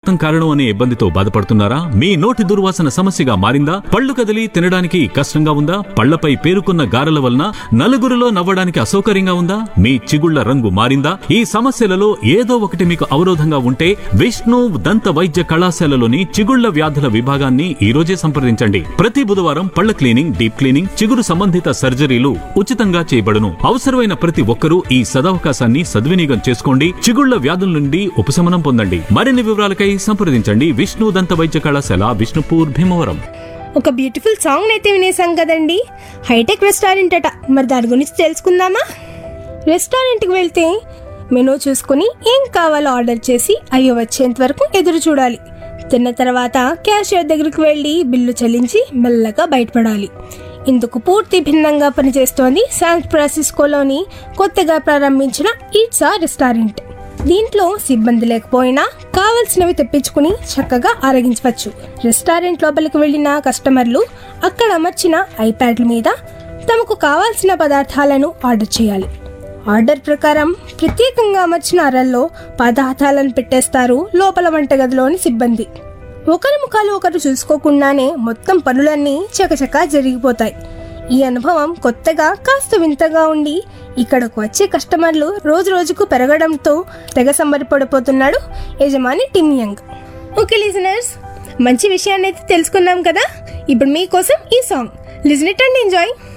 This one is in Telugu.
రక్తం కారణం అనే ఇబ్బందితో బాధపడుతున్నారా మీ నోటి దుర్వాసన సమస్యగా మారిందా పళ్ళు కదిలి తినడానికి కష్టంగా ఉందా పళ్లపై పేరుకున్న గారెల వలన నలుగురిలో నవ్వడానికి అసౌకర్యంగా ఉందా మీ చిగుళ్ల రంగు మారిందా ఈ సమస్యలలో ఏదో ఒకటి మీకు అవరోధంగా ఉంటే విష్ణు దంత వైద్య కళాశాలలోని చిగుళ్ల వ్యాధుల విభాగాన్ని ఈ రోజే సంప్రదించండి ప్రతి బుధవారం పళ్ల క్లీనింగ్ డీప్ క్లీనింగ్ చిగురు సంబంధిత సర్జరీలు ఉచితంగా చేయబడును అవసరమైన ప్రతి ఒక్కరూ ఈ సదవకాశాన్ని సద్వినియోగం చేసుకోండి చిగుళ్ల వ్యాధుల నుండి ఉపశమనం పొందండి మరిన్ని వివరాలకై సంప్రదించండి విష్ణు దంత వైద్య కళాశాల విష్ణుపూర్ భీమవరం ఒక బ్యూటిఫుల్ సాంగ్ అయితే వినేసాం కదండి హైటెక్ రెస్టారెంట్ అట మరి దాని గురించి తెలుసుకుందామా రెస్టారెంట్కి వెళ్తే మెనూ చూసుకుని ఏం కావాలో ఆర్డర్ చేసి అయ్యో వచ్చేంత వరకు ఎదురు చూడాలి తిన్న తర్వాత క్యాషియర్ దగ్గరికి వెళ్ళి బిల్లు చెల్లించి మెల్లగా బయటపడాలి ఇందుకు పూర్తి భిన్నంగా పనిచేస్తోంది శాన్ ఫ్రాన్సిస్కోలోని కొత్తగా ప్రారంభించిన ఈట్సా రెస్టారెంట్ దీంట్లో సిబ్బంది లేకపోయినా కావలసినవి తెప్పించుకుని చక్కగా ఆరగించవచ్చు రెస్టారెంట్ లోపలికి వెళ్ళిన కస్టమర్లు అక్కడ అమర్చిన ఐప్యాడ్ల మీద తమకు కావాల్సిన పదార్థాలను ఆర్డర్ చేయాలి ఆర్డర్ ప్రకారం ప్రత్యేకంగా అమర్చిన అరల్లో పదార్థాలను పెట్టేస్తారు లోపల వంటగదిలోని సిబ్బంది ఒకరి ముఖాలు ఒకరు చూసుకోకుండానే మొత్తం పనులన్నీ చకచకా జరిగిపోతాయి ఈ అనుభవం కొత్తగా కాస్త వింతగా ఉండి ఇక్కడకు వచ్చే కస్టమర్లు రోజు రోజుకు పెరగడంతో తెగ సంబరపడిపోతున్నాడు యజమాని టిమ్ యంగ్ ఓకే లిజనర్స్ మంచి విషయాన్ని అయితే తెలుసుకున్నాం కదా ఇప్పుడు మీకోసం ఈ song listen it and enjoy